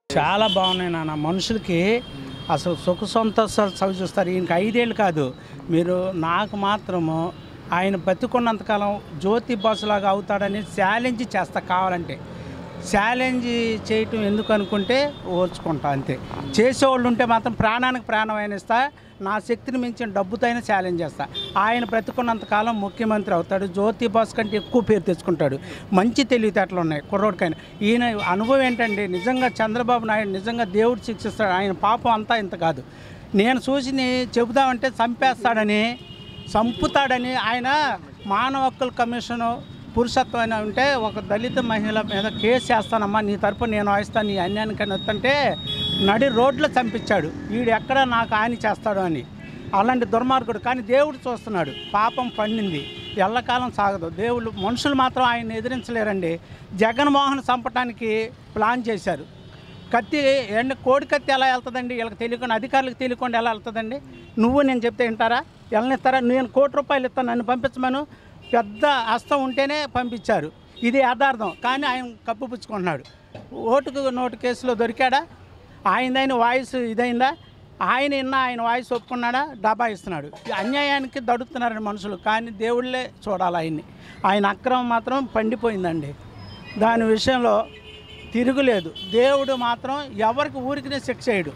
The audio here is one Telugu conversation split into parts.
చాలా బాగున్నాయి నాన్న మనుషులకి అసలు సుఖ సంతోషాలు చవి చూస్తారు ఈయనకి ఐదేళ్ళు కాదు మీరు నాకు మాత్రము ఆయన బతుకున్నంతకాలం జ్యోతి బస్సులాగా అవుతాడని ఛాలెంజ్ చేస్తా కావాలంటే ఛాలెంజ్ చేయటం ఎందుకు అనుకుంటే ఓర్చుకుంటా అంతే చేసేవాళ్ళు ఉంటే మాత్రం ప్రాణానికి ప్రాణమైన ఇస్తా నా శక్తిని మించిన డబ్బుతో అయినా ఛాలెంజ్ చేస్తా ఆయన బ్రతుకున్నంతకాలం ముఖ్యమంత్రి అవుతాడు జ్యోతి బాస్ కంటే ఎక్కువ పేరు తెచ్చుకుంటాడు మంచి తెలివితేటలు ఉన్నాయి కుర్రోడికైనా ఈయన అనుభవం ఏంటంటే నిజంగా చంద్రబాబు నాయుడు నిజంగా దేవుడు శిక్షిస్తాడు ఆయన పాపం అంతా ఇంత కాదు నేను చూసి చెబుదామంటే చంపేస్తాడని చంపుతాడని ఆయన మానవ హక్కుల కమిషను పురుషత్వం అయినా ఉంటే ఒక దళిత మహిళ మీద కేసు చేస్తానమ్మా నీ తరపు నేను వాయిస్తాను నీ అన్యాయానికని వస్తుంటే నడి రోడ్లో చంపించాడు వీడు ఎక్కడ నాకు హాని చేస్తాడు అని అలాంటి దుర్మార్గుడు కానీ దేవుడు చూస్తున్నాడు పాపం పండింది ఎల్లకాలం సాగదు దేవుళ్ళు మనుషులు మాత్రం ఆయన ఎదిరించలేరండి జగన్మోహన్ చంపటానికి ప్లాన్ చేశారు కత్తి ఎండ కోడి కత్తి ఎలా వెళ్తుందండి వీళ్ళకి తెలియకుండా అధికారులకు తెలియకుండా ఎలా వెళ్తుందండి నువ్వు నేను చెప్తే వింటారా వెళ్ళనిస్తారా నేను కోటి రూపాయలు ఇస్తాను నన్ను పంపించమను పెద్ద హస్తం ఉంటేనే పంపించారు ఇది యథార్థం కానీ ఆయన కప్పుపుచ్చుకుంటున్నాడు ఓటుకు నోటు కేసులో దొరికాడా ఆయనదైన వాయిస్ ఇదైందా ఆయన ఇన్న ఆయన వాయిస్ ఒప్పుకున్నాడా డబ్బా ఇస్తున్నాడు ఈ అన్యాయానికి దడుతున్నారండి మనుషులు కానీ దేవుళ్ళే చూడాలి ఆయన్ని ఆయన అక్రమం మాత్రం పండిపోయిందండి దాని విషయంలో తిరుగులేదు దేవుడు మాత్రం ఎవరికి ఊరికినే శిక్ష చేయడు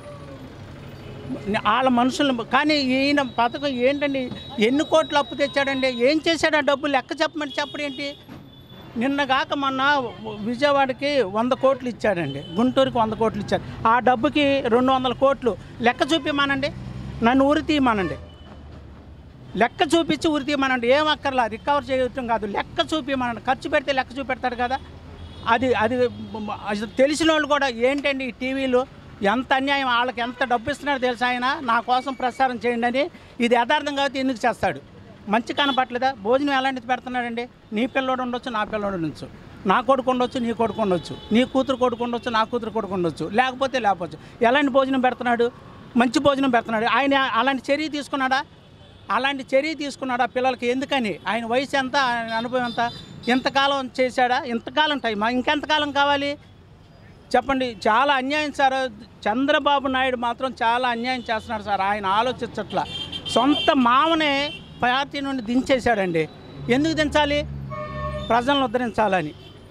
వాళ్ళ మనుషులు కానీ ఈయన పథకం ఏంటండి ఎన్ని కోట్లు అప్పు తెచ్చాడండి ఏం చేశాడు ఆ డబ్బు లెక్క చెప్పమని చెప్పడం ఏంటి నిన్నగాక మొన్న విజయవాడకి వంద కోట్లు ఇచ్చాడండి గుంటూరుకి వంద కోట్లు ఇచ్చాడు ఆ డబ్బుకి రెండు వందల కోట్లు లెక్క చూపిమానండి నన్ను ఊరి తీయమానండి లెక్క చూపించి ఉరి తీయమనండి ఏం అక్కర్లా రికవర్ చేయటం కాదు లెక్క చూపిమనండి ఖర్చు పెడితే లెక్క చూపెడతాడు కదా అది అది అది తెలిసిన వాళ్ళు కూడా ఏంటండి ఈ టీవీలు ఎంత అన్యాయం వాళ్ళకి ఎంత డబ్బు ఇస్తున్నారో తెలుసా ఆయన నా కోసం ప్రసారం చేయండి అని ఇది యథార్థం కాబట్టి ఎందుకు చేస్తాడు మంచి కనపట్లేదా భోజనం ఎలాంటిది పెడుతున్నాడండి నీ పిల్లోడు ఉండొచ్చు నా పిల్లోడు ఉండొచ్చు నా కొడుకు ఉండొచ్చు నీ కొడుకు ఉండొచ్చు నీ కూతురు కొడుకు ఉండొచ్చు నా కూతురు కొడుకు ఉండొచ్చు లేకపోతే లేకపోవచ్చు ఎలాంటి భోజనం పెడుతున్నాడు మంచి భోజనం పెడుతున్నాడు ఆయన అలాంటి చర్య తీసుకున్నాడా అలాంటి చర్య తీసుకున్నాడు ఆ పిల్లలకి ఎందుకని ఆయన వయసు ఎంత ఆయన అనుభవం ఎంత ఇంతకాలం చేశాడా ఇంతకాలం టైమా ఇంకెంతకాలం కావాలి చెప్పండి చాలా అన్యాయం సార్ చంద్రబాబు నాయుడు మాత్రం చాలా అన్యాయం చేస్తున్నాడు సార్ ఆయన ఆలోచించట్ల సొంత మామనే పార్టీ నుండి దించేశాడండి ఎందుకు దించాలి ప్రజలను ఉద్ధరించాలని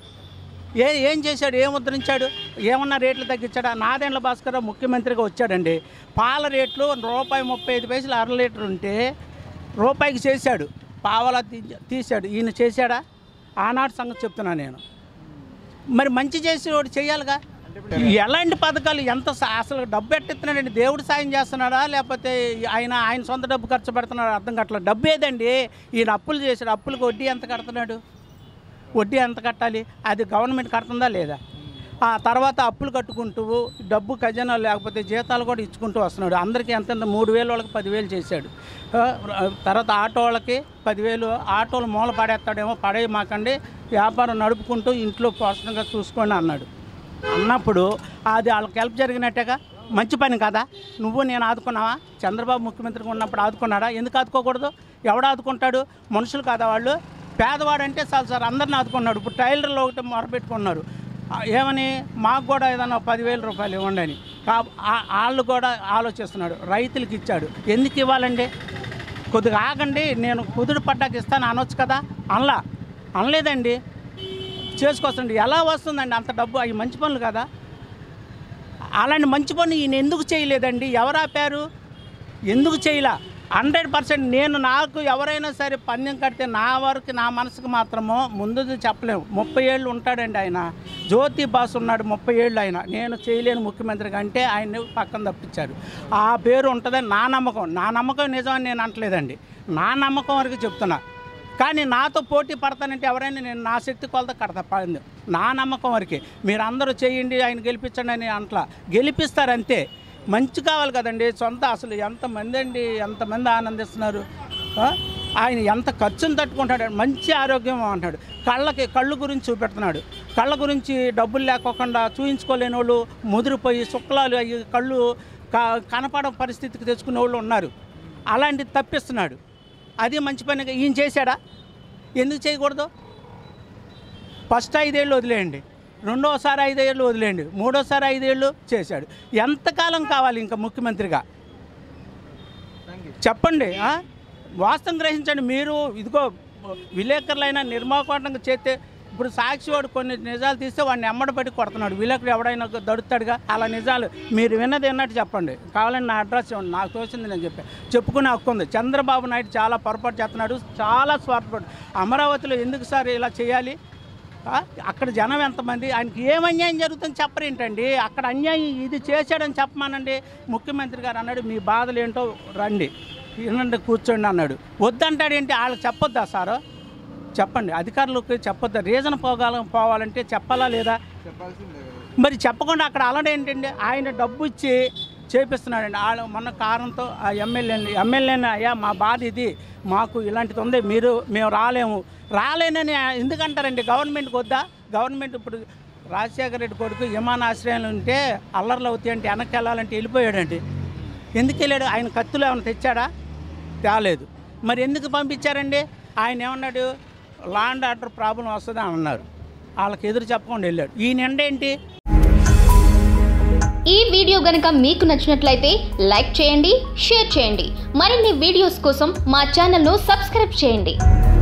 ఏ ఏం చేశాడు ఏం ఉద్ధరించాడు ఏమన్నా రేట్లు తగ్గించాడా నాదెండ్ల భాస్కర్ ముఖ్యమంత్రిగా వచ్చాడండి పాల రేట్లు రూపాయి ముప్పై ఐదు పైసలు అర లీటర్ ఉంటే రూపాయికి చేశాడు పావలా తీ- తీశాడు ఈయన చేశాడా ఆనాడు సంగతి చెప్తున్నా నేను మరి మంచి చేసేవాడు చేయాలిగా ఎలాంటి పథకాలు ఎంత సా- అసలు డబ్బు ఎట్టిస్తున్నాడండి దేవుడు సాయం చేస్తున్నాడా లేకపోతే ఆయన ఆయన సొంత డబ్బు ఖర్చు పెడుతున్నాడు అర్థం కట్టలేదు డబ్బు ఏదండి ఈయన అప్పులు చేశాడు అప్పులకు వడ్డీ ఎంత కడుతున్నాడు వడ్డీ ఎంత కట్టాలి అది గవర్నమెంట్ కడుతుందా లేదా ఆ తర్వాత అప్పులు కట్టుకుంటూ డబ్బు ఖజానా లేకపోతే జీతాలు కూడా ఇచ్చుకుంటూ వస్తున్నాడు అందరికీ ఎంత ఎంత మూడు వేలు వాళ్ళకి పదివేలు చేశాడు ఆ, తర్వాత ఆటో వాళ్ళకి పదివేలు ఆటోలు మూల పడేస్తాడేమో పడే మాకండి వ్యాపారం నడుపుకుంటూ ఇంట్లో పోషణగా చూసుకోండి అన్నాడు అన్నప్పుడు అది వాళ్ళకి హెల్ప్ జరిగినట్టేగా మంచి పని కదా నువ్వు నేను ఆదుకున్నావా చంద్రబాబు ముఖ్యమంత్రిగా ఉన్నప్పుడు ఆదుకున్నాడా ఎందుకు ఆదుకోకూడదు ఎవడు ఆదుకుంటాడు మనుషులు కదా వాళ్ళు పేదవాడంటే చాలు సార్ అందరిని ఆదుకున్నాడు ఇప్పుడు టైలర్లు ఒకటి మొరపెట్టుకున్నారు ఆ, ఏమని మాకు కూడా ఏదైనా పదివేల రూపాయలు ఇవ్వండి అని కా- ఆ- వాళ్ళు కూడా ఆలోచిస్తున్నాడు రైతులకు ఇచ్చాడు ఎందుకు ఇవ్వాలండి కొద్దిగా ఆగండి నేను కుదురు పడ్డాక ఇస్తాను అనొచ్చు కదా అనలా అనలేదండి చేసుకొస్తుంది ఎలా వస్తుందండి అంత డబ్బు అవి మంచి పనులు కదా అలాంటి మంచి పని ఈయన ఎందుకు చేయలేదండి ఎవరు ఆపారు ఎందుకు చేయలా హండ్రెడ్ పర్సెంట్ నేను నాకు ఎవరైనా సరే పందెం కడితే నా వరకు నా మనసుకు మాత్రమో ముందు చెప్పలేము ముప్పై ఏళ్ళు ఉంటాడండి ఆయన జ్యోతి బాస్ ఉన్నాడు ముప్పై ఏళ్ళు ఆయన నేను చేయలేని ముఖ్యమంత్రిగా అంటే ఆయన్ని పక్కన తప్పించారు ఆ పేరు ఉంటుందని నా నమ్మకం నా నమ్మకం నిజమని నేను అంటలేదండి నా నమ్మకం వరకు చెప్తున్నా కానీ నాతో పోటీ పడతానంటే ఎవరైనా నేను నా శక్తి కొలత కడతా పడింది నా నమ్మకం వరకే మీరు అందరూ చేయండి ఆయన గెలిపించండి అని అంట్లా గెలిపిస్తారు అంతే మంచి కావాలి కదండి సొంత అసలు ఎంతమంది అండి ఎంతమంది ఆనందిస్తున్నారు ఆ? ఆయన ఎంత ఖర్చును తట్టుకుంటాడు మంచి ఆరోగ్యం అంటాడు కళ్ళకి కళ్ళు గురించి చూపెడుతున్నాడు కళ్ళ గురించి డబ్బులు లేకోకుండా చూయించుకోలేని వాళ్ళు ముదిరిపోయి శుక్లాలు అయ్యి కళ్ళు క- కనపడ పరిస్థితికి తెచ్చుకునే వాళ్ళు ఉన్నారు అలాంటిది తప్పిస్తున్నాడు అది మంచి పని ఈయన చేశాడా ఎందుకు చేయకూడదు ఫస్ట్ ఐదేళ్ళు వదిలేయండి రెండోసారి ఐదేళ్ళు వదిలేండి మూడోసారి ఐదేళ్ళు చేశాడు ఎంతకాలం కావాలి ఇంకా ముఖ్యమంత్రిగా చెప్పండి ఆ? వాస్తవం గ్రహించండి మీరు ఇదిగో విలేకరులైనా నిర్మాకోటంగా చేస్తే ఇప్పుడు సాక్షి వాడు కొన్ని నిజాలు తీస్తే వాడిని ఎమ్మడబట్టి కొడుతున్నాడు విలేకరుడు ఎవడైనా దొరుకుతాడుగా అలా నిజాలు మీరు విన్నది విన్నట్టు చెప్పండి కావాలని నా అడ్రస్ ఇవ్వండి నాకు తోచింది నేను చెప్పాను చెప్పుకునే హక్కు ఉంది చంద్రబాబు నాయుడు చాలా పొరపాటు చేస్తున్నాడు చాలా స్వార్థపడు అమరావతిలో ఎందుకు సార్ ఇలా చేయాలి ఆ? అక్కడ జనం ఎంతమంది ఆయనకి ఏం అన్యాయం జరుగుతుందని చెప్పరేంటండి అక్కడ అన్యాయం ఇది చేశాడని చెప్పమానండి ముఖ్యమంత్రి గారు అన్నాడు మీ బాధలు ఏంటో రండి వినండి కూర్చోండి అన్నాడు వద్దంటాడేంటి వాళ్ళకి చెప్పొద్దా సారు చెప్పండి అధికారులకు చెప్పొద్దా రీజన్ పోగాల పోవాలంటే చెప్పాలా లేదా మరి చెప్పకుండా అక్కడ అలడ ఏంటండి ఆయన డబ్బు ఇచ్చి చేపిస్తున్నాడండి వాళ్ళు మొన్న కారణంతో ఆ ఎమ్మెల్యేని ఎమ్మెల్యేని అయ్యా మా బాధ ఇది మాకు ఇలాంటిది ఉంది మీరు మేము రాలేము రాలేనని ఎందుకంటారండి గవర్నమెంట్కి వద్దా గవర్నమెంట్ ఇప్పుడు రాజశేఖర రెడ్డి కొడుకు విమానాశ్రయాలు ఉంటే అల్లర్లు అవుతాయి అంటే వెనక్కి వెళ్ళాలంటే వెళ్ళిపోయాడండి ఎందుకు వెళ్ళాడు ఆయన కత్తులు ఏమైనా తెచ్చాడా తేలేదు మరి ఎందుకు పంపించారండి ఆయన ఏమన్నాడు లాండ్ ఆర్డర్ ప్రాబ్లం వస్తుంది అని అన్నారు వాళ్ళకి ఎదురు చెప్పకుండా వెళ్ళాడు ఈ నిండ ఏంటి ఈ వీడియో గనుక మీకు నచ్చినట్లయితే లైక్ చేయండి షేర్ చేయండి మరిన్ని వీడియోస్ కోసం మా ఛానల్ను సబ్స్క్రైబ్ చేయండి